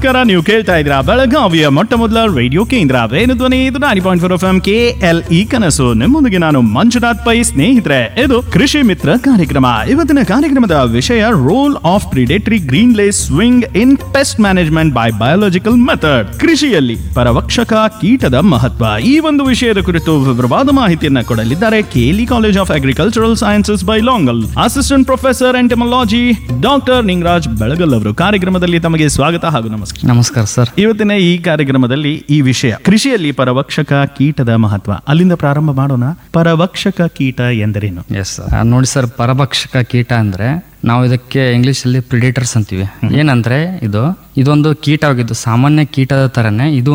ನಮಸ್ಕಾರ ನೀವು ಕೇಳ್ತಾ ಇದ್ದೀರಾ ಬೆಳಗಾವಿಯ ಮೊಟ್ಟ ಮೊದಲ ರೇಡಿಯೋ ಕೇಂದ್ರ ವೇಣು ಧ್ವನಿ ಇದು ನಾನಿ point four F M K L E ಕನಸು ನಿಮ್ಮೊಂದಿಗೆ ನಾನು ಮಂಜುನಾಥ್ ಪೈ ಸ್ನೇಹಿತರೆ ಇದು ಕೃಷಿ ಮಿತ್ರ ಕಾರ್ಯಕ್ರಮ ಇವತ್ತಿನ ಕಾರ್ಯಕ್ರಮದ ವಿಷಯ role of predatory green lacewing in pest management by biological method ಕೃಷಿಯಲ್ಲಿ ಪರವಕ್ಷಕ ಕೀಟದ ಮಹತ್ವ ಈ ಒಂದು ವಿಷಯದ ಕುರಿತು ವಿವರವಾದ ಮಾಹಿತಿಯನ್ನ ಕೊಡಲಿದ್ದಾರೆ ಕೇಲಿ ಕಾಲೇಜ್ ಆಫ್ ಅಗ್ರಿಕಲ್ಚರಲ್ ಸೈನ್ಸಸ್ ಬೈ ಲಾಂಗಲ್ assistant professor entomology doctor Ningaraj Belagal ಅವರು ಕಾರ್ಯಕ್ರಮದಲ್ಲಿ ತಮಗೆ ಸ್ವಾಗತ ಹಾಗೂ ನಮಸ್ಕಾರ ನಮಸ್ಕಾರ ಸರ್ ಇವತ್ತಿನ ಈ ಕಾರ್ಯಕ್ರಮದಲ್ಲಿ ಈ ವಿಷಯ ಕೃಷಿಯಲ್ಲಿ ಪರವಕ್ಷಕ ಕೀಟದ ಮಹತ್ವ ಅಲ್ಲಿಂದ ಪ್ರಾರಂಭ ಮಾಡೋಣ ಪರವಕ್ಷಕ ಕೀಟ ಎಂದರೇನು ಎಸ್ ಸರ್ ನೋಡಿ ಸರ್ ಪರಭಕ್ಷಕ ಕೀಟ ಅಂದ್ರೆ ನಾವು ಇದಕ್ಕೆ ಇಂಗ್ಲಿಷಲ್ಲಿ ಪ್ರಿಡೇಟರ್ಸ್ ಅಂತೀವಿ ಏನಂದ್ರೆ ಇದು ಇದೊಂದು ಕೀಟವಾಗಿದ್ದು ಸಾಮಾನ್ಯ ಕೀಟದ ತರನೇ ಇದು